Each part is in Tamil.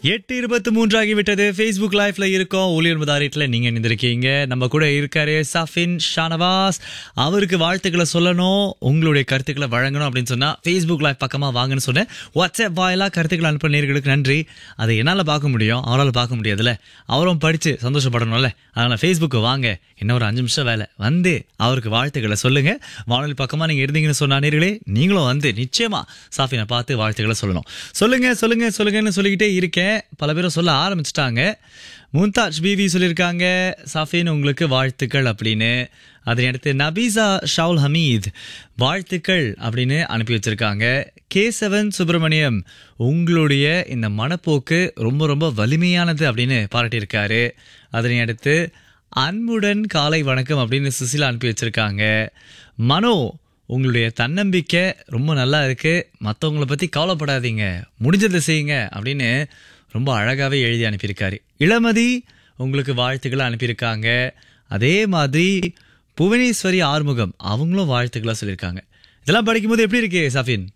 எட்டு இருபத்தி மூன்று ஆகிவிட்டது ஃபேஸ்புக் லைவ்ல இருக்கோம் ஊழியர் முதாரிட்டில் நீங்க இணைந்திருக்கீங்க நம்ம கூட இருக்காரு சஃபின் ஷானவாஸ் அவருக்கு வாழ்த்துக்களை சொல்லணும் உங்களுடைய கருத்துக்களை வழங்கணும் அப்படின்னு சொன்னா ஃபேஸ்புக் லைவ் பக்கமா வாங்கன்னு சொன்னேன் வாட்ஸ்அப் வாயிலா கருத்துக்களை அனுப்ப நேர்களுக்கு நன்றி அதை என்னால் பார்க்க முடியும் அவரால் பார்க்க முடியாதுல்ல அவரும் படிச்சு சந்தோஷப்படணும்ல அதனால ஃபேஸ்புக்கு வாங்க இன்னும் ஒரு அஞ்சு நிமிஷம் வேலை வந்து அவருக்கு வாழ்த்துக்களை சொல்லுங்க வானொலி பக்கமா நீங்க இருந்தீங்கன்னு சொன்னா நேர்களே நீங்களும் வந்து நிச்சயமா சாஃபினை பார்த்து வாழ்த்துக்களை சொல்லணும் சொல்லுங்க சொல்லுங்க சொல்லுங்கன்னு சொல்லிக்கிட்டே இருக்கேன் பல பேரும் சொல்ல ஆரம்பிச்சிட்டாங்க மும்தாஜ் பிவி சொல்லியிருக்காங்க சாஃபின் உங்களுக்கு வாழ்த்துக்கள் அப்படின்னு அதனை அடுத்து நபீசா ஷவுல் ஹமீத் வாழ்த்துக்கள் அப்படின்னு அனுப்பி வச்சிருக்காங்க கேசவன் சுப்பிரமணியம் உங்களுடைய இந்த மனப்போக்கு ரொம்ப ரொம்ப வலிமையானது அப்படின்னு பாராட்டியிருக்காரு அதனை அடுத்து அன்புடன் காலை வணக்கம் அப்படின்னு சுசிலா அனுப்பி வச்சிருக்காங்க மனோ உங்களுடைய தன்னம்பிக்கை ரொம்ப நல்லா இருக்கு மற்றவங்கள பற்றி கவலைப்படாதீங்க முடிஞ்சதை செய்யுங்க அப்படின்னு ரொம்ப அழகாகவே எழுதி அனுப்பியிருக்காரு இளமதி உங்களுக்கு வாழ்த்துக்களை அனுப்பியிருக்காங்க அதே மாதிரி புவனேஸ்வரி ஆறுமுகம் அவங்களும் வாழ்த்துக்களா சொல்லியிருக்காங்க இதெல்லாம் படிக்கும்போது எப்படி இருக்கு சஃபின்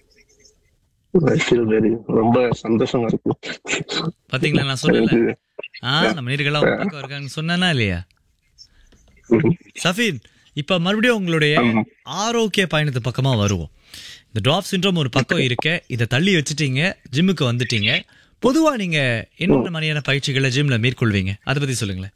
I feel very ரொம்ப சந்தோஷமா இருக்கு பாத்தீங்களா நான் சொன்னேன்ல எனக்கு, ஆ நம்ம நீர்கள்லாம் உங்க பக்கம் இருக்காங்கன்னு சொன்னேனா இல்லையா ம், சஃபின் இப்ப மறுபடியும் உங்களுடைய ஆமா. ஆரோக்கிய பயணத்து பக்கமா வருவோம் இந்த ட்ராப் சிண்ட்ரோம் ஒரு பக்கம் இருக்க இதை தள்ளி வச்சுட்டீங்க ஜிம்முக்கு வந்துட்டீங்க பொதுவா நீங்க என்னென்ன மாதிரியான பயிற்சிகளை ஜிம்ல மேற்கொள்வீங்க அதை பத்தி சொல்லுங்களேன்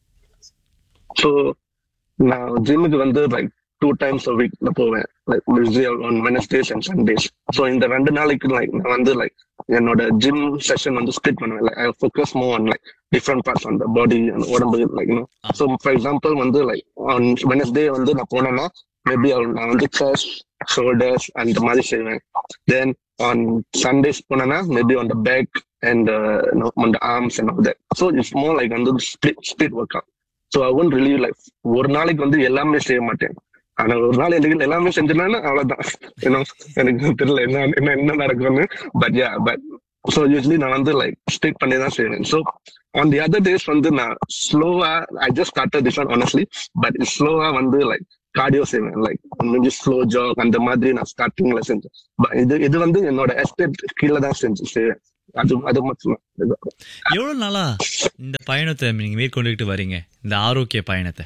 so நான் ஜிம்முக்கு வந்து like two times a week நான் போவேன் like on Wednesdays and Sundays so இந்த ரெண்டு நாளைக்கு லைக் நான் வந்து லைக் என்னோட ஜிம் செஷன் வந்து ஸ்பிட் பண்ணுவேன் like I focus more on like different parts on the body உடம்பு லைக் ஸோ ஃபார் எக்ஸாம்பிள் வந்து லைக் ஆன் வெனஸ்டே வந்து நான் போனேன்னா மேபி நான் வந்து செஸ்ட் ஷோல்டர்ஸ் அந்த மாதிரி செய்வேன் தென் ஆன் சண்டேஸ் போனேன்னா maybe on the back and on the arms and all that so it's more like வந்து split split workout so I won't relieve life ஒரு நாளைக்கு வந்து எல்லாமே செய்ய மாட்டேன் ஆனா ஒரு நாள் எனக்கு எல்லாமே செஞ்சேன்னா அவ்வளவுதான் ஏன்னா எனக்கு தெரியல என்ன என்ன என்ன நடக்கும்னு but yeah but so usually நான் வந்து லைக் ஸ்டிக் பண்ணி தான் செய்வேன் so on the other days வந்து நான் ஸ்லோவா I just start this one honestly but ஸ்லோவா வந்து லைக் கார்டியோ செய்வேன் லைக் கொஞ்சம் ஸ்லோ ஜாக் அந்த மாதிரி நான் ஸ்டார்டிங்ல செஞ்சேன் But இது இது வந்து என்னோட எஸ்டேட் கீழே தான் செஞ்சு செய்வேன் அது அது மட்டும் எவ்வளவு நாளா இந்த பயணத்தை நீங்க மேற்கொண்டுகிட்டு வரீங்க இந்த ஆரோக்கிய பயணத்தை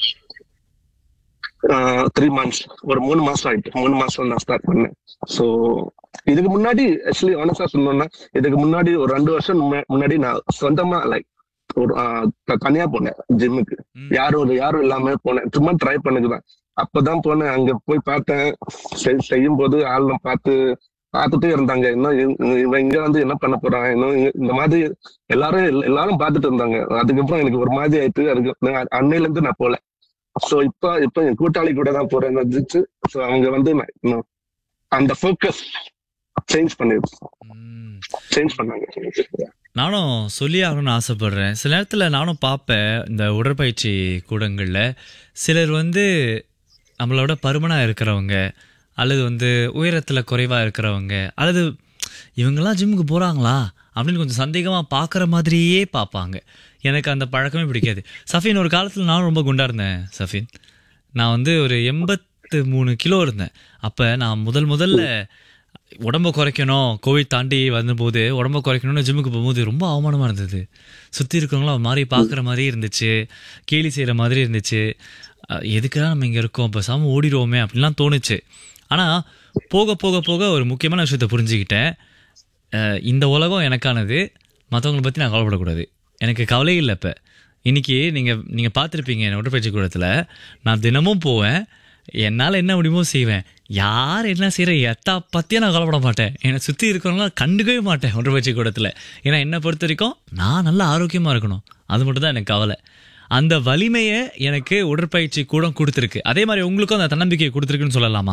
த்ரீ மந்த்ஸ் ஒரு மூணு மாசம் ஆயிட்டு மூணு மாசம் நான் ஸ்டார்ட் பண்ணேன் ஸோ இதுக்கு முன்னாடி ஆக்சுவலி ஆனஸ்டா சொல்லணும்னா இதுக்கு முன்னாடி ஒரு ரெண்டு வருஷம் முன்ன- முன்னாடி நான் சொந்தமா லைக் ஒரு ஆஹ், த- தனியா போனேன் ஜிம்முக்கு ம். யாரும் ஒரு யாரும் இல்லாம போனேன் சும்மா ட்ரை பண்ணுக்குதான் அப்பதான் போனேன் அங்க போய் பார்த்தேன் செய்- செய்யும் போது ஆளும் பார்த்து பார்த்துட்டே இருந்தாங்க இன்னும் இவ- இவன் இங்க வந்து என்ன பண்ண போறான் இன்னும் இங்க- இந்த மாதிரி எல்லாரும் எல்லா- எல்லாரும் பார்த்துட்டு இருந்தாங்க அதுக்கப்புறம் எனக்கு ஒரு மாதிரி ஆயிட்டு அதுக்கு நான் அன்னையில இருந்து நான் போல சோ இப்ப இப்ப என் கூட்டாளி கூட தான் போறேன் வந்துச்சு சோ அவங்க வந்து நான் இன்னும் அந்த ஃபோக்கஸ் சேஞ்ச் பண்ணிரு ம். சேஞ்ச் பண்ணாங்க நானும் சொல்லி ஆகணும்னு ஆசைப்படுறேன் சில நேரத்தில் நானும் பார்ப்பேன் இந்த உடற்பயிற்சி கூடங்களில் சிலர் வந்து நம்மளோட பருமனாக இருக்கிறவங்க அல்லது வந்து உயரத்தில் குறைவாக இருக்கிறவங்க அல்லது இவங்கெல்லாம் ஜிம்முக்கு போகிறாங்களா அப்படின்னு கொஞ்சம் சந்தேகமாக பார்க்குற மாதிரியே பார்ப்பாங்க எனக்கு அந்த பழக்கமே பிடிக்காது சஃபின் ஒரு காலத்தில் நானும் ரொம்ப குண்டா இருந்தேன் சஃபின் நான் வந்து ஒரு எண்பத்து மூணு கிலோ இருந்தேன் அப்போ நான் முதல் முதல்ல உடம்ப குறைக்கணும் கோவிட் தாண்டி வந்தபோது உடம்ப குறைக்கணும்னு ஜிம்முக்கு போகும்போது ரொம்ப அவமானமாக இருந்தது சுற்றி இருக்கிறவங்களும் ஒரு மாதிரி பார்க்குற மாதிரி இருந்துச்சு கேலி செய்கிற மாதிரி இருந்துச்சு அஹ் எதுக்குதான் நம்ம இங்கே இருக்கோம் பேசாமல் ஓடிடுவோமே அப்படின்லாம் தோணுச்சு ஆனால் போக போக போக ஒரு முக்கியமான விஷயத்தை புரிஞ்சுக்கிட்டேன் அஹ் இந்த உலகம் எனக்கானது மற்றவங்களை பற்றி நான் கவலைப்படக்கூடாது எனக்கு கவலையே இல்லை இப்போ இன்னைக்கு நீங்கள் நீங்கள் பார்த்துருப்பீங்க என் உடற்பயிற்சி கூடத்தில் நான் தினமும் போவேன் என்னால் என்ன முடியுமோ செய்வேன் யார் என்ன செய்கிற எத்தா பற்றியும் நான் கவலைப்பட மாட்டேன் என்னை சுற்றி இருக்கிறவங்களாம் கண்டுக்கவே மாட்டேன் உடற்பயிற்சி கூடத்தில் ஏன்னா என்னை பொறுத்த வரைக்கும் நான் நல்லா ஆரோக்கியமாக இருக்கணும் அது மட்டும் தான் எனக்கு கவலை அந்த வலிமையை எனக்கு உடற்பயிற்சி கூடம் கொடுத்துருக்கு அதே மாதிரி உங்களுக்கும் அந்த தன்னம்பிக்கையை கொடுத்துருக்குன்னு சொல்லலாமா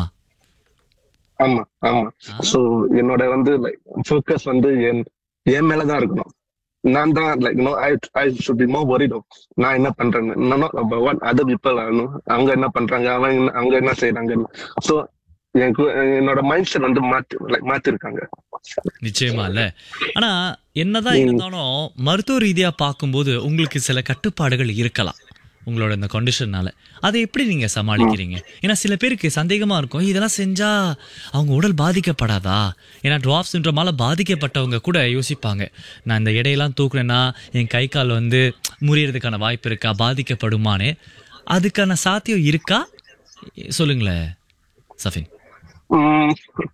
ஆமா ஆமா சோ என்னோட வந்து லைக் ஃபோக்கஸ் வந்து என் என் மேலதான் இருக்கணும் நான் தான் like no I I should be more worried நான் என்ன பண்றேன்னு வாட் அதர் பீப்பிள் ஆகணும் அவங்க என்ன பண்றாங்க அவங்க என்ன- அவங்க என்ன செய்யறாங்க சோ எனக்கு என்னோட மைண்ட் செட் வந்து மாத்தி லைக் மாத்திருக்காங்க நிச்சயமா இல்ல ஆனா என்னதான் இருந்தாலும் மருத்துவ ரீதியா பார்க்கும்போது உங்களுக்கு சில கட்டுப்பாடுகள் இருக்கலாம் உங்களோட இந்த கண்டிஷன்னால அதை எப்படி நீங்க சமாளிக்கிறீங்க ஏன்னா சில பேருக்கு சந்தேகமா இருக்கும் "ஏய், இதெல்லாம் செஞ்சா அவங்க உடல் பாதிக்கப்படாதா ஏன்னா டுவாப் சிண்ட்ரோமால பாதிக்கப்பட்டவங்க கூட யோசிப்பாங்க நான் இந்த எடையெல்லாம் தூக்குனேன்னா என் கை கால் வந்து முறியறதுக்கான வாய்ப்பு இருக்கா பாதிக்கப்படுமான்னு அதுக்கான சாத்தியம் இருக்கா சொல்லுங்களேன் சஃபின் உம்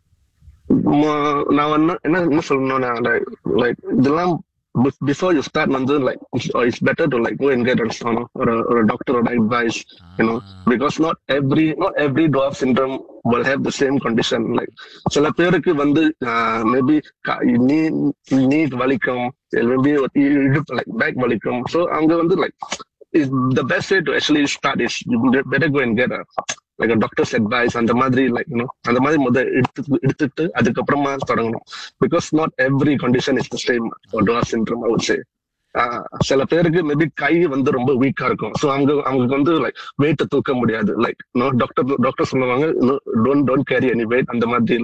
ம- நான் என்ன என்ன என்ன சொல்லணும்னா லைக் லைக் இதெல்லாம் பிஃபோர் யூ ஸ்டார்ட் வந்து like it's better to like go and get ஒரு ஒரு டாக்டரோட advice you know because not every not every Down syndrome will have the same condition like சில பேருக்கு வந்து மேபி நீ நீ வலிக்கும் மேபி இடுப்பு லைக் பேக் வலிக்கும் ஸோ அங்க வந்து like is the best way to actually start is you better go and get a like a doctor's advice அந்த மாதிரி like you know அந்த மாதிரி முத எடுத்து எடுத்துட்டு அதுக்கப்புறமா தொடங்கணும் because not every condition is the same for Down syndrome I would say சில பேருக்கு மேபி கை வந்து ரொம்ப வீக்கா இருக்கும் ஸோ அவங்க அவங்களுக்கு வந்து லைக் வெயிட்ட தூக்க முடியாது லைக் நோ டாக்டர் டாக்டர் சொல்லுவாங்க don't don't carry any weight அந்த மாதிரி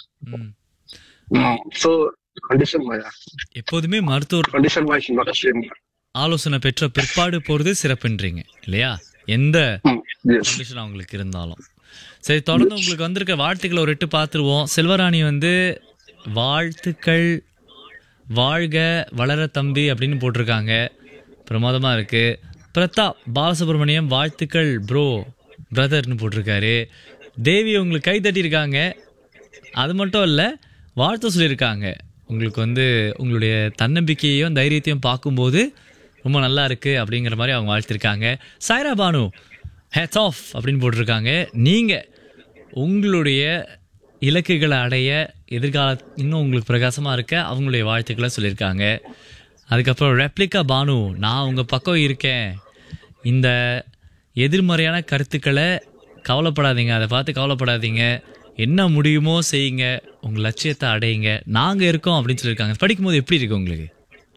ம். ஸோ கண்டிஷன் எப்போதுமே மருத்துவர் கண்டிஷன் வைஸ் நாட் சேம் ஆலோசனை பெற்ற பிற்பாடு போறது சிறப்புன்றீங்க இல்லையா எந்த எஸ் கண்டிஷன் அவங்களுக்கு இருந்தாலும் சரி தொடர்ந்து உங்களுக்கு வந்திருக்க வாழ்த்துக்களை ஒரு எட்டு பார்த்துருவோம் செல்வராணி வந்து வாழ்த்துக்கள் வாழ்க வளர தம்பி அப்படின்னு போட்டிருக்காங்க பிரமாதமா இருக்கு பிரதாப் பாலசுப்ரமணியம் வாழ்த்துக்கள் ப்ரோ பிரதர்னு போட்டிருக்காரு தேவி உங்களுக்கு கை தட்டியிருக்காங்க அது மட்டும் இல்லை வாழ்த்து சொல்லியிருக்காங்க உங்களுக்கு வந்து உங்களுடைய தன்னம்பிக்கையையும் தைரியத்தையும் பார்க்கும்போது ரொம்ப நல்லா இருக்கு அப்படிங்கிற மாதிரி அவங்க வாழ்த்திருக்காங்க சாய்ரா பானு ஹேட்ஸ் ஆஃப் அப்படின்னு போட்டிருக்காங்க நீங்கள் உங்களுடைய இலக்குகளை அடைய எதிர்கால இன்னும் உங்களுக்கு பிரகாசமாக இருக்க அவங்களுடைய வாழ்த்துக்களை சொல்லியிருக்காங்க அதுக்கப்புறம் ரெப்ளிகா பானு நான் உங்கள் பக்கம் இருக்கேன் இந்த எதிர்மறையான கருத்துக்களை கவலைப்படாதீங்க அதை பார்த்து கவலைப்படாதீங்க என்ன முடியுமோ செய்யுங்க உங்கள் லட்சியத்தை அடையுங்க நாங்கள் இருக்கோம் அப்படின்னு சொல்லியிருக்காங்க படிக்கும்போது எப்படி இருக்கு உங்களுக்கு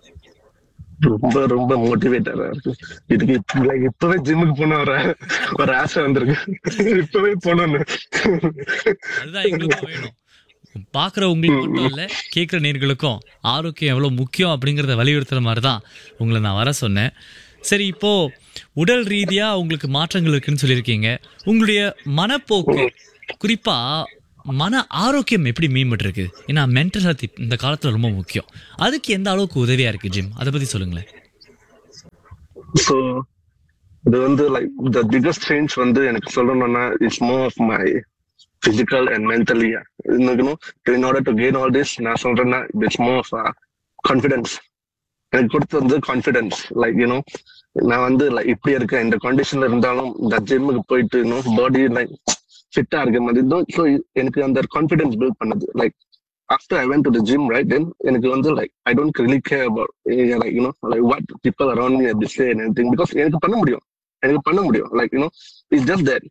ரொம்ப ரொம்ப மோட்டிவேட்டரா இருக்கு இதுக்கு இப்ப- like இப்பவே ஜிம்முக்கு போன ஒரு ஒரு ஆசை வந்திருக்கு இப்பவே போனோன்னு அதுதான் எங்களுக்கும் வேணும் பார்க்குற உங்களுக்கு மட்டும் இல்லை கேட்குற நேர்களுக்கும் ஆரோக்கியம் எவ்வளோ முக்கியம் அப்படிங்கிறத வலியுறுத்துற மாதிரி தான் உங்களை நான் வர சொன்னேன் சரி இப்போ உடல் ரீதியாக உங்களுக்கு மாற்றங்கள் இருக்குன்னு சொல்லியிருக்கீங்க உங்களுடைய மனப்போக்கு குறிப்பாக மன ஆரோக்கியம் எப்படி மேம்பட்டுருக்கு ஏன்னா மென்டல் ஹெல்த் இந்த காலத்தில் ரொம்ப முக்கியம் அதுக்கு எந்த அளவுக்கு உதவியாக இருக்குது ஜிம் அதை பற்றி சொல்லுங்களேன் ஸோ இது வந்து லைக் த பிகஸ்ட் சேஞ்ச் வந்து எனக்கு சொல்லணும்னா it's more of my physical and mentally இன்னும் in order to gain all this நான் சொல்றேன்னா இட்ஸ் மோர் ஆஃப் கான்ஃபிடன்ஸ் எனக்கு கொடுத்து வந்து கான்ஃபிடன்ஸ் லைக் யூனோ நான் வந்து லைக் இப்படி இருக்கேன் இந்த கண்டிஷன்ல இருந்தாலும் இந்த ஜிம்முக்கு போயிட்டு இன்னும் பாடி லைக் ஃபிட்டா இருக்க மாதிரி ஸோ எனக்கு அந்த கான்ஃபிடன்ஸ் பில்ட் பண்ணுது like after I went to the gym right then எனக்கு வந்து like I don't really care about like you know like what people around me அப்படி சே எனிதிங் பிகாஸ் எனக்கு பண்ண முடியும் எனக்கு பண்ண முடியும் like you know it's just that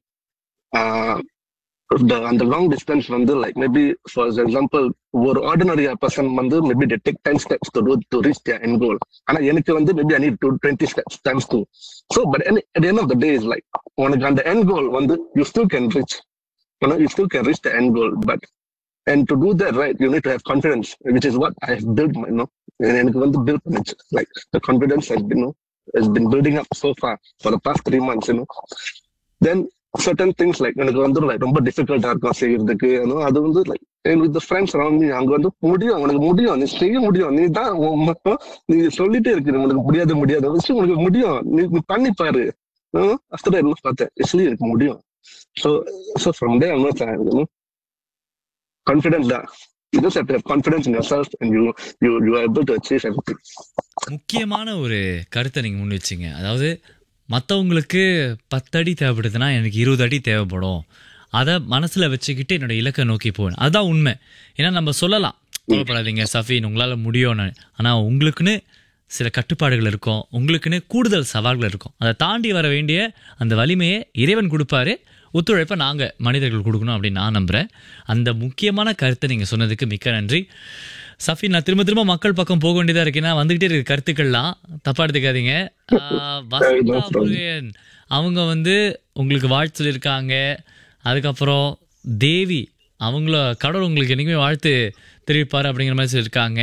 அந்த லாங் டிஸ்டன்ஸ் வந்து லைக் மேபி ஃபார் எக்ஸாம்பிள் ஒரு ஆர்டினரி பர்சன் வந்து maybe they take ten steps to to reach the end goal ஆனா எனக்கு வந்து maybe I need to twenty steps times two so but at end of the day is like உனக்கு அந்த என் கோல் வந்து you still can reach you still can reach the end goal but and to do that right you need to have confidence which is what i have built my you know எனக்கு வந்து build பண்ணுச்சு like the confidence has been you know, has been building up so far for the past three months you know then certain things like எனக்கு வந்து like ரொம்ப டிஃபிகல்ட்டா இருக்கும் செய்யறதுக்கு you know, அது வந்து like and with the friends around me அங்க வந்து முடியும் உனக்கு முடியும் நீ செய்ய முடியும் நீ தான் உன் மட்டும் நீ சொல்லிட்டே இருக்கிற உனக்கு முடியாது முடியாது விஷயம் உனக்கு முடியும் நீ நீ பண்ணி பாரு ஆஃப்டர் என்ன பார்த்தேன் ஆக்சுவலி எனக்கு முடியும் so so from day I'm confidence தான் you just have to have confidence in yourself and you you you are able to achieve everything முக்கியமான ஒரு கருத்தை நீங்கள் முன் வச்சிங்க அதாவது மற்றவங்களுக்கு பத்து அடி தேவைப்படுதுன்னா எனக்கு இருபது அடி தேவைப்படும் அதை மனசில் வச்சுக்கிட்டு என்னோட இலக்கை நோக்கி போவேன் அதுதான் உண்மை ஏன்னா நம்ம சொல்லலாம் கவலைப்படாதீங்க சஃபீன் உங்களால் முடியும்னு ஆனால் உங்களுக்குன்னு சில கட்டுப்பாடுகள் இருக்கும் உங்களுக்குன்னு கூடுதல் சவால்கள் இருக்கும் அதை தாண்டி வர வேண்டிய அந்த வலிமையை இறைவன் கொடுப்பாரு ஒத்துழைப்பை நாங்கள் மனிதர்கள் கொடுக்கணும் அப்படின்னு நான் நம்புகிறேன் அந்த முக்கியமான கருத்தை நீங்கள் சொன்னதுக்கு மிக்க நன்றி சஃபி நான் திரும்ப திரும்ப மக்கள் பக்கம் போக வேண்டியதா இருக்கு ஏன்னா வந்துகிட்டே இருக்கு கருத்துக்கள்லாம் தப்பா எடுத்துக்காதீங்க ஆஹ், வசந்தா முருகன் அவங்க வந்து உங்களுக்கு வாழ்த்து சொல்லியிருக்காங்க அதுக்கப்புறம் தேவி அவங்கள கடவுள் உங்களுக்கு என்னைக்குமே வாழ்த்து தெரிவிப்பார் அப்படிங்கிற மாதிரி சொல்லியிருக்காங்க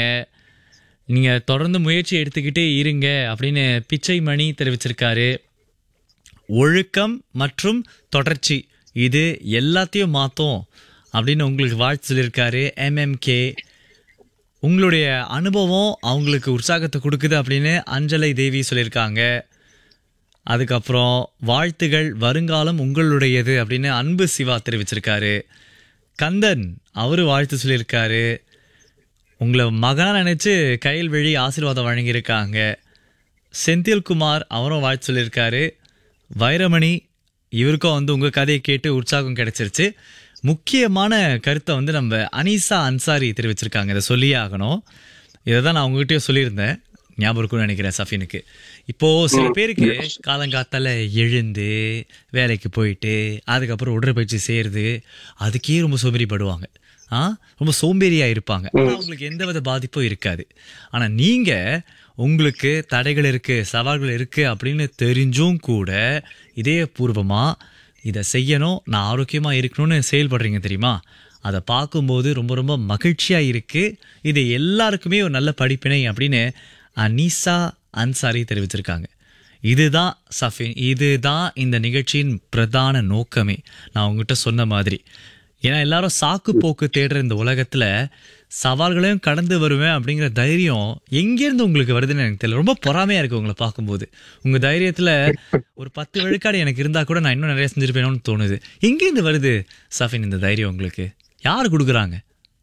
நீங்கள் தொடர்ந்து முயற்சி எடுத்துக்கிட்டே இருங்க அப்படின்னு பிச்சை மணி தெரிவிச்சிருக்காரு ஒழுக்கம் மற்றும் தொடர்ச்சி இது எல்லாத்தையும் மாற்றும் அப்படின்னு உங்களுக்கு வாழ்த்து சொல்லியிருக்காரு எம்எம்கே உங்களுடைய அனுபவம் அவங்களுக்கு உற்சாகத்தை கொடுக்குது அப்படின்னு அஞ்சலை தேவி சொல்லியிருக்காங்க அதுக்கப்புறம் வாழ்த்துகள் வருங்காலம் உங்களுடையது அப்படின்னு அன்பு சிவா தெரிவிச்சிருக்காரு கந்தன் அவரு வாழ்த்து சொல்லியிருக்காரு உங்களை மகனா நினைச்சு கையில் வழி ஆசீர்வாதம் வழங்கியிருக்காங்க செந்தில்குமார் அவரும் வாழ்த்து சொல்லியிருக்காரு வைரமணி இவருக்கும் வந்து உங்க கதையை கேட்டு உற்சாகம் கிடைச்சிருச்சு முக்கியமான கருத்தை வந்து நம்ம அனீசா அன்சாரி தெரிவிச்சிருக்காங்க இதை சொல்லியே ஆகணும் இதை தான் நான் உங்ககிட்டயும் சொல்லியிருந்தேன் ஞாபகம் இருக்கும்னு நினைக்கிறேன் சஃபினுக்கு இப்போ சில பேருக்கு காலங்காத்தால எழுந்து வேலைக்கு போயிட்டு அதுக்கப்புறம் உடற்பயிற்சி செய்யறது அதுக்கே ரொம்ப சோம்பேறிப்படுவாங்க ஆ ரொம்ப சோம்பேறியா இருப்பாங்க ஆனா அவங்களுக்கு எந்த வித பாதிப்பும் இருக்காது ஆனா நீங்க உங்களுக்கு தடைகள் இருக்கு சவால்கள் இருக்கு அப்படின்னு தெரிஞ்சும் கூட இதயபூர்வமா இதை செய்யணும் நான் ஆரோக்கியமா இருக்கணும்னு செயல்படுறீங்க தெரியுமா அதை பார்க்கும்போது ரொம்ப ரொம்ப மகிழ்ச்சியா இருக்கு இது எல்லாருக்குமே ஒரு நல்ல படிப்பினை அப்படின்னு அனீசா அன்சாரி தெரிவிச்சிருக்காங்க இதுதான் சஃபின் இதுதான் இந்த நிகழ்ச்சியின் பிரதான நோக்கமே நான் உங்ககிட்ட சொன்ன மாதிரி ஏன்னா எல்லாரும் சாக்கு போக்கு தேடுற இந்த உலகத்துல சவால்களையும் கடந்து வருவேன் அப்படிங்கிற தைரியம் எங்கேருந்து உங்களுக்கு வருதுன்னு எனக்கு தெரியல ரொம்ப பொறாமையா இருக்கு உங்களை பார்க்கும்போது உங்க தைரியத்துல ஒரு பத்து விழுக்காடு எனக்கு இருந்தா கூட நான் இன்னும் நிறைய செஞ்சிருப்பேனோன்னு தோணுது எங்கேருந்து வருது சஃபின் இந்த தைரியம் உங்களுக்கு யார் கொடுக்குறாங்க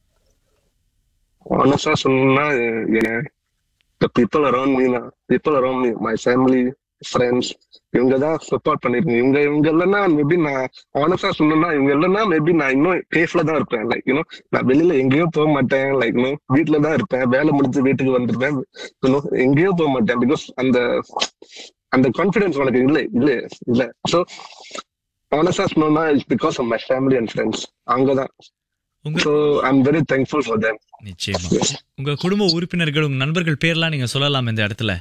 ஆனஸ்டா சொல்லணும்னா the people around me நான் people around me my family friends இவங்க தான் சப்போர்ட் பண்ணிருக்கீங்க இவங்க இவங்க இல்லைன்னா மேபி நான் ஆனஸ்டா சொல்லணும்னா இவங்க இல்லைன்னா மேபி நான் இன்னும் சேஃப்ல தான் இருப்பேன் லைக் யூனோ நான் வெளியில எங்கேயோ போக மாட்டேன் லைக் யூனோ வீட்டுல தான் இருப்பேன் வேலை முடிஞ்சு வீட்டுக்கு வந்துருப்பேன் யூனோ எங்கேயோ போக மாட்டேன் பிகாஸ் அந்த அந்த கான்பிடன்ஸ் உனக்கு இல்லை இல்ல இல்ல ஸோ ஆனஸ்டா சொல்லணும்னா it's because of my family and friends அங்கதான் உங்க so I am very thankful for them நிச்சயமா உங்க குடும்ப உறுப்பினர்கள் உங்க நண்பர்கள் பேர்லாம் நீங்க சொல்லலாம் இந்த இடத்துல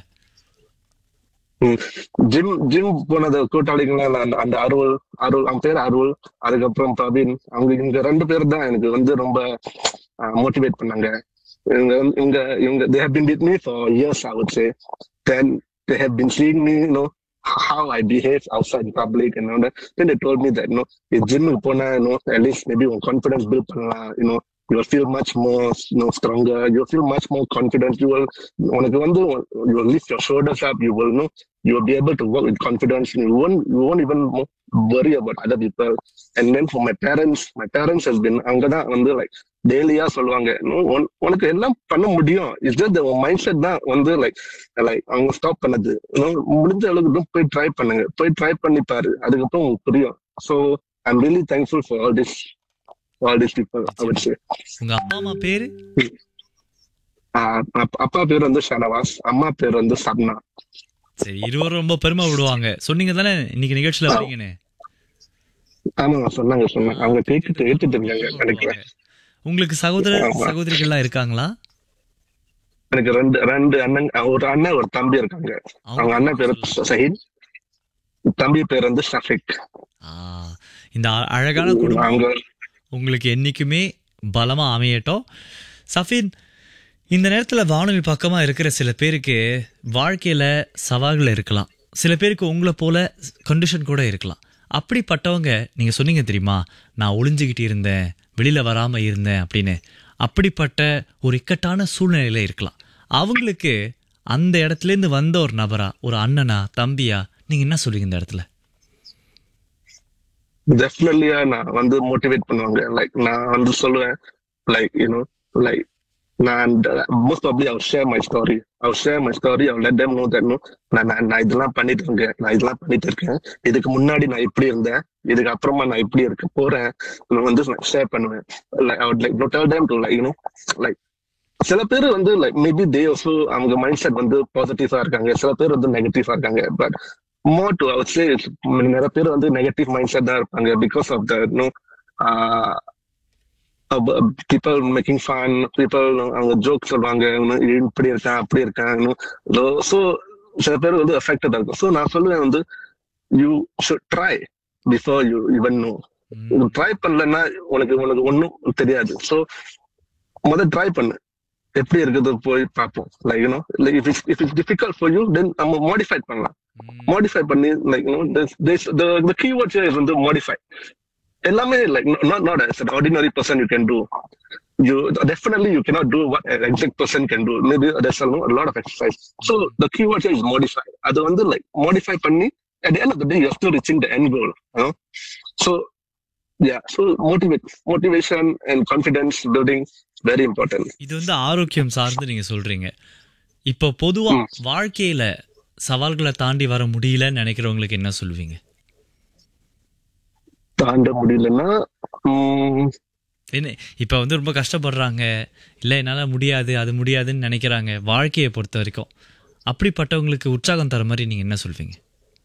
ஜிம் ஜிம் போனது கூட்டாளிகளா நான் அந்த அருள் அருள் அவன் பேர் அருள் அதுக்கப்புறம் பிரவீன் அவங்க இவங்க ரெண்டு பேர் தான் எனக்கு வந்து ரொம்ப மோட்டிவேட் பண்ணாங்க இவங்க வந்து- இவங்க இவங்க they have been with me for years I would say then they have been seeing me you know how I behave outside in public and all that then they told me that you know if gym போனா you know at least maybe உன் confidence build பண்ணலாம் you know you will feel much more you know stronger you will feel much more confident you will உனக்கு வந்து you will lift your shoulders up you will know you will be able to work with confidence you won't you won't even worry about other people and then for my parents my parents has been அங்கதான் வந்து like டெய்லியா சொல்லுவாங்க "No, உன்- உனக்கு எல்லாம் பண்ண முடியும் இட்ஸ் ஜஸ்ட் மைண்ட் செட் தான் வந்து லைக் லைக் அவங்க ஸ்டாப் பண்ணது You know, முடிஞ்ச அளவுக்கு தான் போய் ட்ரை பண்ணுங்க போய் ட்ரை பண்ணி பாரு அதுக்கப்புறம் உங்களுக்கு புரியும் so I am really thankful for all this all this people I would say உங்க அப்பா அம்மா பேரு ஆஹ் அப்- அப்பா பேர் வந்து ஷனவாஸ் அம்மா பேர் வந்து சப்னா சரி இருவரும் ரொம்ப பெருமை விடுவாங்க சொன்னீங்க தானே இன்னைக்கு நிகழ்ச்சியில வரீங்கன்னு ஆமா சொன்னாங்க சொன்னாங்க அவங்க கேட்டுட்டு ஏத்துட்டு இருக்காங்க நினைக்கிறேன் உங்களுக்கு சகோதரர் ஆமா. சகோதரிகள்லாம் இருக்காங்களா எனக்கு ரெண்டு ரெண்டு அண்ணன் ஒரு அண்ணன் ஒரு தம்பி இருக்காங்க அவங்க அண்ணன் பேர் சஹீத் தம்பி பேர் வந்து ஷஃபிக் ஆ, இந்த அ- அழகான குடும்பம் அவங்க உங்களுக்கு என்னைக்குமே பலமா அமையட்டும் சஃபீன் இந்த நேரத்துல வானொலி பக்கமா இருக்கிற சில பேருக்கு வாழ்க்கையில சவால்கள் இருக்கலாம் சில பேருக்கு உங்களை போல கண்டிஷன் கூட இருக்கலாம் அப்படிப்பட்டவங்க நீங்க சொன்னீங்க தெரியுமா நான் ஒளிஞ்சுக்கிட்டு இருந்தேன் வெளியில வராம இருந்தேன் அப்படின்னு அப்படிப்பட்ட ஒரு இக்கட்டான சூழ்நிலையில இருக்கலாம் அவங்களுக்கு அந்த இடத்துல இருந்து வந்த ஒரு நபரா ஒரு அண்ணனா தம்பியா நீங்க என்ன சொல்றீங்க இந்த இடத்துல டெஃபினெட்லியா நான் வந்து மோட்டிவேட் பண்ணுவாங்க லைக் நான் வந்து சொல்லுவேன் லைக் யூனோ லைக் நான் most probably or share my story or share my story or let them know that no நான் நான் நான் இதெல்லாம் பண்ணிட்டு இருக்கேன் நான் இதெல்லாம் பண்ணிட்டு இருக்கேன் இதுக்கு முன்னாடி நான் இப்படி இருந்தேன் இதுக்கு அப்புறமா நான் இப்படி இருக்க போறேன் நான் வந்து ஷேர் பண்ணுவேன் like or like tell them to like you know like சில பேர் வந்து லைக் மேபி தே ஆல்சோ அவங்க மைண்ட் செட் வந்து பாசிட்டிவா இருக்காங்க சில பேர் வந்து நெகட்டிவா இருக்காங்க பட் மோர் டு அவர் சே நிறைய பேர் வந்து நெகட்டிவ் மைண்ட் செட் தான் இருப்பாங்க because of the no people making fun people அவங்க ஜோக் சொல்லுவாங்க இன்னும் இது இப்படி இருக்கான் அப்படி இருக்கான் ஸோ சில பேர் வந்து அஃபெக்டட் இருக்கும் ஸோ நான் சொல்லுவேன் வந்து you should try before you even know hmm, try பண்ணலன்னா உனக்கு உனக்கு ஒன்றும் தெரியாது ஸோ முதல் ட்ரை பண்ணு எப்படி இருக்குது போய் பார்ப்போம் like you know like if it's if it's difficult for you then நம்ம மாடிஃபை பண்ணலாம் மாடிஃபை பண்ணி லைக் த கீவேர்ட்ஸ் வந்து மாடிஃபை எல்லாமே like not not as an ordinary person you can do you definitely you cannot do what an exact person can do maybe there's a lot, a lot of exercise so the keyword here is modify அது வந்து like modify பண்ணி at the end of the day you're still reaching the end goal you know so yeah so motivate motivation and confidence building very important இது வந்து ஆரோக்கியம் சார்ந்து நீங்க சொல்றீங்க இப்போ பொதுவா வாழ்க்கையில சவால்களை தாண்டி வர முடியலன்னு நினைக்கிறவங்களுக்கு என்ன சொல்லுவீங்க தாண்ட முடியலன்னா உம், என்ன இப்போ வந்து ரொம்ப கஷ்டப்படுறாங்க இல்லை என்னால் முடியாது அது முடியாதுன்னு நினைக்கிறாங்க வாழ்க்கையை பொறுத்த வரைக்கும் அப்படிப்பட்டவங்களுக்கு உற்சாகம் தர மாதிரி நீங்கள் என்ன சொல்வீங்க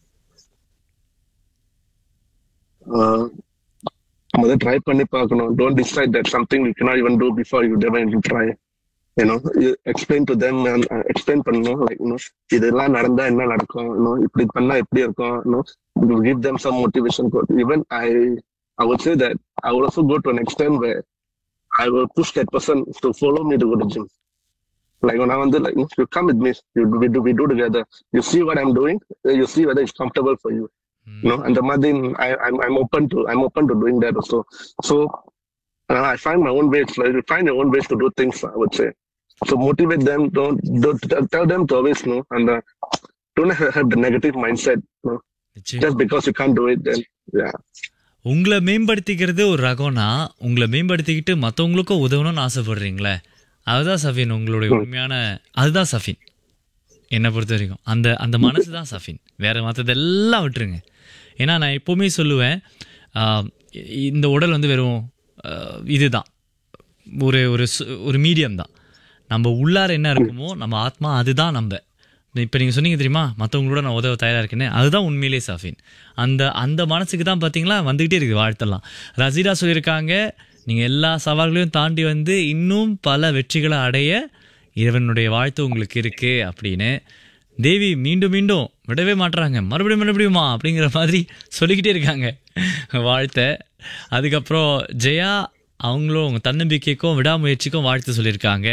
ஆஹ் முதல்ல ட்ரை பண்ணி பார்க்கணும் don't decide that something you cannot even do before you never even try you know you explain to them and uh, explain பண்ணணும் like you know இதெல்லாம் நடந்தா என்ன நடக்கும் you know இப்படி பண்ணா எப்படி இருக்கும் you know you give them some motivation quote. even i i would say that i would also go to an extent where i will push that person to follow me to go to gym like when i want to like you come with me you we do we do together you see what i'm doing you see whether it's comfortable for you you know, and the மாதிரி I, I'm, I'm open to, I'm open to doing that also. So uh, I find my own ways, like, you find your own ways to do things, I would say. So motivate them, don't, don't tell- tell them to always know, and uh, don't have, have the negative mindset, you know, நிச்சயம். just because you can't do it, then, yeah. உங்களை மேம்படுத்திக்கிறது ஒரு ரகம்னா உங்களை மேம்படுத்திக்கிட்டு மற்றவங்களுக்கும் உதவணும்னு ஆசைப்படுறீங்களே அதுதான் சஃபின் உங்களுடைய உண்மையான அதுதான் சஃபின் என்னை பொறுத்த வரைக்கும் அந்த அந்த மனசு தான் சஃபின் வேற மற்றதெல்லாம் விட்டுருங்க ஏன்னா நான் எப்போவுமே சொல்லுவேன் ஆஹ், இந்த உடல் வந்து வெறும் ஆஹ், இதுதான் ஒரு ஒரு சு- ஒரு மீடியம் தான் நம்ம உள்ளார என்ன இருக்குமோ நம்ம ஆத்மா அதுதான் நம்ம இப்போ நீங்கள் சொன்னீங்க தெரியுமா மற்றவங்களோட நான் உதவ தயாராக இருக்கேன்னு அதுதான் உண்மையிலே சாஃபின் அந்த அந்த மனசுக்கு தான் பார்த்தீங்களா வந்துக்கிட்டே இருக்குது வாழ்த்தெல்லாம் ரசீரா சொல்லியிருக்காங்க நீங்கள் எல்லா சவால்களையும் தாண்டி வந்து இன்னும் பல வெற்றிகளை அடைய இறைவனுடைய வாழ்த்து உங்களுக்கு இருக்கு அப்படின்னு தேவி மீண்டும் மீண்டும் விடவே மாட்டுறாங்க மறுபடியும் மறுபடியுமா அப்படிங்கிற மாதிரி சொல்லிக்கிட்டே இருக்காங்க வாழ்த்த அதுக்கப்புறம் ஜெயா அவங்களும் அவங்க தன்னம்பிக்கைக்கும் விடாமுயற்சிக்கும் வாழ்த்து சொல்லியிருக்காங்க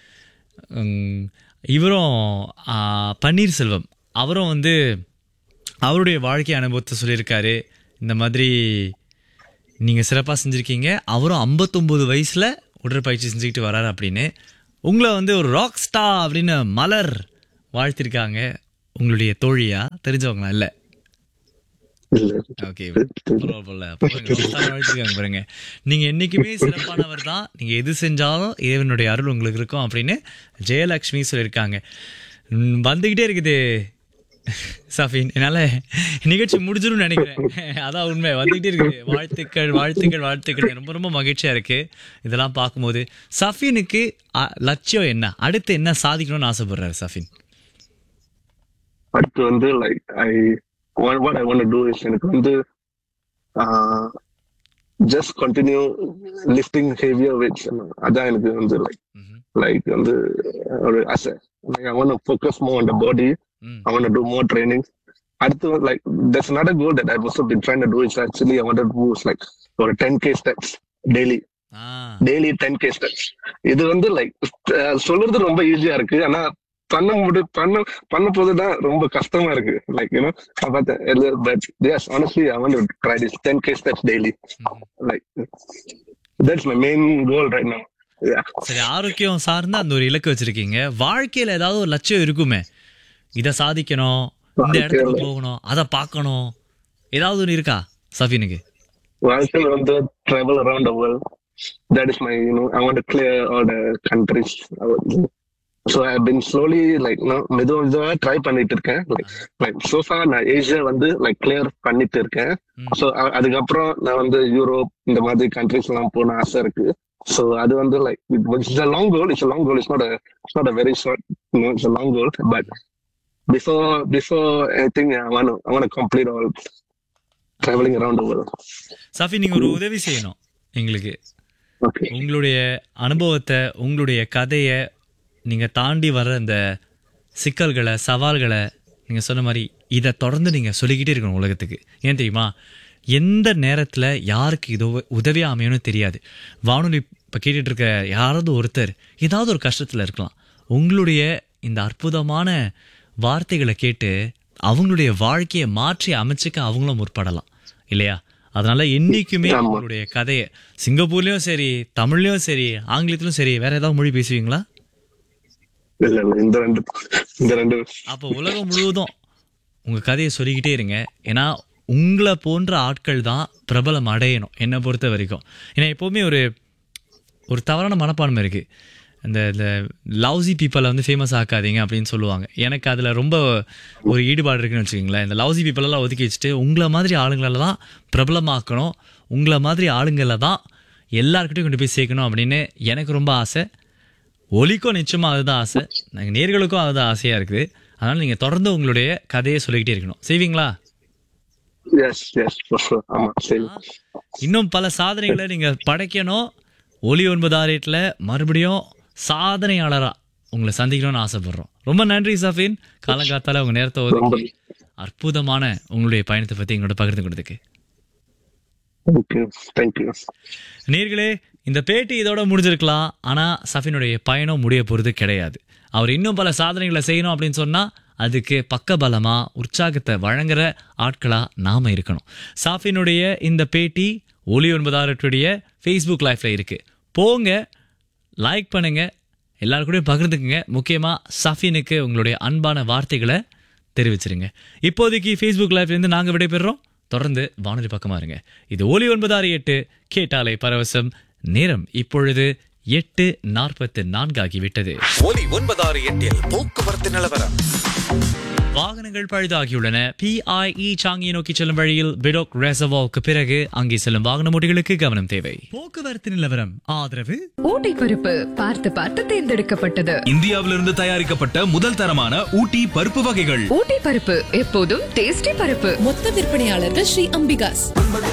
உம், இவரும் ஆ, பன்னீர்செல்வம் அவரும் வந்து அவருடைய வாழ்க்கை அனுபவத்தை சொல்லியிருக்காரு இந்த மாதிரி நீங்கள் சிறப்பாக செஞ்சுருக்கீங்க அவரும் 59 வயசில் உடற்பயிற்சி செஞ்சுக்கிட்டு வராரு அப்படின்னு உங்களை வந்து ஒரு ராக் ஸ்டார் அப்படின்னு மலர் வாழ்த்திருக்காங்க உங்களுடைய தோழியா தெரிஞ்சவங்களா இல்லை இல்ல. ஓகே பரவாயில்ல வாழ்த்துக்காங்க பாருங்க நீங்க என்னைக்குமே சிறப்பானவர் தான் நீங்க எது செஞ்சாலும் இறைவனுடைய அருள் உங்களுக்கு இருக்கும் அப்படின்னு ஜெயலக்ஷ்மி சொல்லியிருக்காங்க ம், வந்துகிட்டே இருக்குது சஃபின் என்னால நிகழ்ச்சி முடிஞ்சிடும் நினைக்கிறேன் அதான் உண்மை வந்துகிட்டே இருக்குது வாழ்த்துக்கள் வாழ்த்துக்கள் வாழ்த்துக்கள் ரொம்ப ரொம்ப மகிழ்ச்சியா இருக்கு இதெல்லாம் பார்க்கும்போது சஃபினுக்கு அ, லட்சியம் என்ன அடுத்து என்ன சாதிக்கணும்னு ஆசைப்படுறாரு சஃபின் அடுத்து வந்து like I what what I want to do is எனக்கு வந்து just continue lifting heavier weights அதான் எனக்கு வந்து லைக் ம்ஹும். லைக் வந்து ஒரு ஆசை like I want focus more on the body hmm. I want to do more training. அடுத்து like there's another goal that I've also been trying to do is actually I want to do is like ஒரு 10k steps daily ஆ daily 10k steps இது வந்து லைக் சொல்றது ரொம்ப ஈஸியா இருக்கு ஆனா பண்ண முடி பண்ண பண்ண போதுதான் ரொம்ப கஷ்டமா இருக்கு லைக் யூனோ பார்த்தேன் but yes honestly I want to try this 10k steps daily ம்ஹும். like that's my main goal right now yeah சரி ஆரோக்கியம் சார்ந்து அந்த ஒரு இலக்கு வச்சிருக்கீங்க வாழ்க்கையில ஏதாவது ஒரு லட்சியம் இருக்குமே இத சாதிக்கணும் இந்த இடத்துக்கு போகணும் அதை பார்க்கணும் ஏதாவது ஒன்று இருக்கா சஃபினுக்கு வாழ்க்கையில் வந்து travel around the world that is my you know i want to clear all the countries I would- so i've been slowly like you know மெதுவா மெதுவா ட்ரை பண்ணிட்டு இருக்கேன் லைக் லைக் சோஃபா நான் ஏசியா வந்து லைக் கிளியர் பண்ணிட்டு இருக்கேன் ம். ஸோ அதுக்கப்புறம் நான் வந்து யூரோப் இந்த மாதிரி கண்ட்ரிஸ் எல்லாம் போன ஆசை இருக்கு ஸோ அது வந்து like it's a long goal it's a long goal it's not it's not a very short it's a long goal but before before I think I want I want complete all traveling around the world Safi நீங்க ஒரு உதவி செய்யணும் எங்களுக்கு okay உங்களுடைய அனுபவத்தை உங்களுடைய கதையை நீங்க தாண்டி வர அந்த சிக்கல்களை சவால்களை நீங்க சொன்ன மாதிரி இதை தொடர்ந்து நீங்க சொல்லிக்கிட்டே இருக்கணும் உலகத்துக்கு ஏன் தெரியுமா எந்த நேரத்தில் யாருக்கு இது உதவி அமையும்னு தெரியாது வானொலி இப்போ கேட்டுட்டு இருக்க யாராவது ஒருத்தர் ஏதாவது ஒரு கஷ்டத்தில் இருக்கலாம் உங்களுடைய இந்த அற்புதமான வார்த்தைகளை கேட்டு அவங்களுடைய வாழ்க்கையை மாற்றி அமைச்சுக்க அவங்களும் முற்படலாம் இல்லையா அதனால என்னைக்குமே ஆமா. உங்களுடைய கதையை சிங்கப்பூர்லயும் சரி தமிழ்லயும் சரி ஆங்கிலத்திலும் சரி வேற ஏதாவது மொழி பேசுவீங்களா இல்ல இல்ல இந்த ரெண்டு இந்த ரெண்டு அப்போ உலகம் முழுவதும் உங்க கதையை சொல்லிக்கிட்டே இருங்க ஏன்னா உங்களை போன்ற ஆட்கள் தான் பிரபலம் அடையணும் என்னை பொறுத்த வரைக்கும் ஏன்னா எப்போவுமே ஒரு ஒரு தவறான மனப்பான்மை இருக்கு இந்த இந்த லவ்ஸி பீப்பிளை வந்து ஃபேமஸ் ஆக்காதீங்க அப்படின்னு சொல்லுவாங்க எனக்கு அதில் ரொம்ப ஒரு ஈடுபாடு இருக்குன்னு வச்சுக்கோங்களேன் இந்த லவ்ஸி பீப்பிளெல்லாம் ஒதுக்கி வச்சுட்டு உங்களை மாதிரி ஆளுங்களை தான் பிரபலமாக்கணும் உங்களை மாதிரி ஆளுங்களை தான் எல்லாருக்கிட்டையும் கொண்டு போய் சேர்க்கணும் அப்படின்னு எனக்கு ரொம்ப ஆசை ஒலிக்கும் நிச்சயமா அதுதான் ஆசை நாங்கள் நேர்களுக்கும் அதுதான் ஆசையா இருக்குது அதனால நீங்க தொடர்ந்து உங்களுடைய கதையை சொல்லிக்கிட்டே இருக்கணும் செய்வீங்களா எஸ் எஸ் ஆமா சரி இன்னும் பல சாதனைகளை நீங்க படைக்கணும் ஒலி ஒன்பது ஆறு மறுபடியும் சாதனையாளரா உங்களை சந்திக்கணும்னு ஆசைப்படுறோம் ரொம்ப நன்றி சஃபின் காலங்காத்தால உங்க நேரத்தை ரொம்ப ஒதுக்கி அற்புதமான உங்களுடைய பயணத்தை பத்தி எங்களோட பகிர்ந்து கொடுத்துக்கு தேங்க்யூ தேங்க்யூ நேர்களே இந்த பேட்டி இதோட முடிஞ்சிருக்கலாம் ஆனா சஃபினுடைய பயணம் முடிய போறது கிடையாது அவர் இன்னும் பல சாதனைகளை செய்யணும் அப்படின்னு சொன்னா அதுக்கு பக்கபலமா உற்சாகத்தை வழங்குற ஆட்களா நாம இருக்கணும் சாஃபினுடைய இந்த பேட்டி ஒலி ஒன்பதாரத்துடைய ஃபேஸ்புக் லைஃப்ல இருக்கு போங்க லைக் பண்ணுங்க எல்லாரு கூடயும் பகிர்ந்துக்குங்க முக்கியமா சஃபினுக்கு உங்களுடைய அன்பான வார்த்தைகளை தெரிவிச்சிருங்க இப்போதைக்கு ஃபேஸ்புக் லைவ்ல இருந்து நாங்க விடைபெறுறோம் தொடர்ந்து வானொலி பக்கமா இருங்க இது ஒலி ஒன்பதாறு எட்டு கேட்டாலை பரவசம் நேரம் இப்பொழுது எட்டு நாற்பத்து நான்கு ஆகிவிட்டது ஒலி ஒன்பதாறு எட்டில் போக்குவரத்து நிலவரம் வாகனங்கள் பழுதாகியுள்ளன பிஐஇ சாங்கியை நோக்கி செல்லும் வழியில் பிடோக் ரெசவாவுக்கு பிறகு அங்கே செல்லும் வாகன ஓட்டிகளுக்கு கவனம் தேவை போக்குவரத்து நிலவரம் ஆதரவு ஊட்டி பருப்பு பார்த்து பார்த்து தேர்ந்தெடுக்கப்பட்டது இந்தியாவிலிருந்து தயாரிக்கப்பட்ட முதல் தரமான ஊட்டி பருப்பு வகைகள் ஊட்டி பருப்பு எப்போதும் டேஸ்டி பருப்பு மொத்த விற்பனையாளர்கள் ஸ்ரீ அம்பிகாஸ்